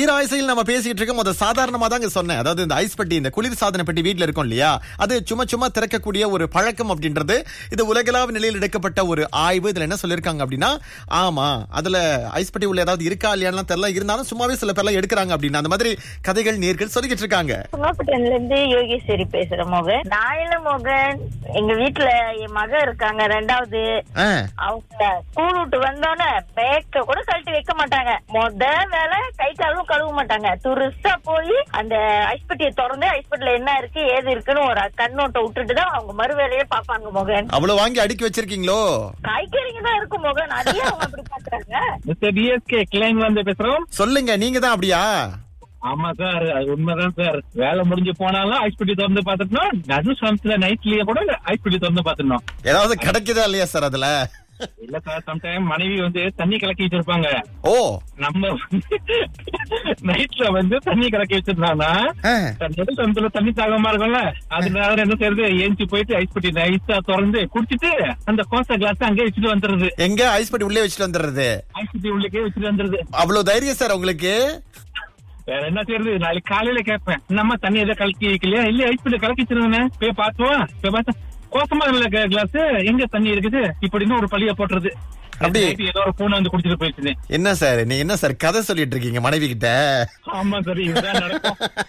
தீராயசையில் நம்ம பேசிட்டு இருக்கோம் அதை சாதாரணமா தாங்க சொன்னேன் அதாவது இந்த ஐஸ் பெட்டி இந்த குளிர் சாதன பெட்டி வீட்ல இருக்கும் இல்லையா அது சும்மா சும்மா திறக்கக்கூடிய ஒரு பழக்கம் அப்படின்றது இது உலகளாவ நிலையில் எடுக்கப்பட்ட ஒரு ஆய்வு இதுல என்ன சொல்லிருக்காங்க அப்படின்னா ஆமா அதுல ஐஸ் பெட்டி உள்ள ஏதாவது இருக்கா இல்லையான்னு தெரியல இருந்தாலும் சும்மாவே சில பேர்லாம் எடுக்கிறாங்க அப்படின்னா அந்த மாதிரி கதைகள் நேர்கள் சொல்லிக்கிட்டு இருக்காங்க சுங்கப்பட்டன்ல இருந்து யோகேஸ்வரி பேசுறேன் மோகன் நாயில மோகன் எங்க வீட்டுல என் மக இருக்காங்க ரெண்டாவது ஆ, அவங்க ஸ்கூல் விட்டு வந்தோடனே பேக்க கூட கழட்டி வைக்க மாட்டாங்க மொத வேலை கை காலும் கழுவ மாட்டாங்க துருசா போய் அந்த ஐஸ் பெட்டியை திறந்து ஐஸ் பெட்டில என்ன இருக்கு ஏது இருக்குன்னு ஒரு கண்ணோட்டம் விட்டுட்டு தான் அவங்க மறு வேலையே பாப்பாங்க மோகன் அவ்வளவு வாங்கி அடுக்கி வச்சிருக்கீங்களோ காய்கறிங்க தான் இருக்கும் மோகன் அதையே அவங்க அப்படி பாக்குறாங்க மிஸ்டர் டிஎஸ்கே கிளைன் வந்து பேசுறோம் சொல்லுங்க நீங்க தான் அப்படியா ஆமா சார் அது உண்மைதான் சார் வேலை முடிஞ்சு போனாலும் ஐஸ் பெட்டி திறந்து பாத்துட்டோம் நடு சமயத்துல நைட்லயே கூட ஐஸ் பெட்டி திறந்து பாத்துட்டோம் ஏதாவது கிடைக்குதா இல்லையா சார் அதுல இல்ல சார் சம்டைம் மனைவி வந்து தண்ணி கலக்கி வச்சிருப்பாங்க ஓ நம்ம நைட்ல வந்து தண்ணி கலக்கி வச்சிருந்தாங்கன்னா ஆ, நடு சமயத்துல தண்ணி தாகமா இருக்கும்ல அதனால என்ன செய்யறது ஏஞ்சி போயிட்டு ஐஸ் பெட்டி நைஸா திறந்து குடிச்சிட்டு அந்த கோச கிளாஸ் அங்கே வச்சுட்டு வந்துருது எங்க ஐஸ் பெட்டி உள்ளே வச்சுட்டு வந்துடுறது ஐஸ் பெட்டி உள்ளே வச்சுட்டு வந்துருது அவ்வளவு தைரியம் சார் உங்களுக்கு வேற என்ன செய்யறது நாளைக்கு காலையில கேட்பேன் நம்ம தண்ணி எதை கலக்கி வைக்கலையா இல்ல ஐஸ் பெட்டி கலக்கி வச்சிருந்தேன் போய் பாத்துவா போய் பார்த்தா கோசமா இல்ல கிளாஸ் எங்க தண்ணி இருக்குது இப்படின்னு ஒரு பழிய போட்டுறது அப்படி? நைட்டு ஏதோ ஒரு பூனை வந்து குடிச்சிட்டு போயிடுச்சு என்ன சார் நீங்க என்ன சார் கதை சொல்லிட்டு இருக்கீங்க மனைவி கிட்ட ஆமா சரி இதுதான் நடக்கும்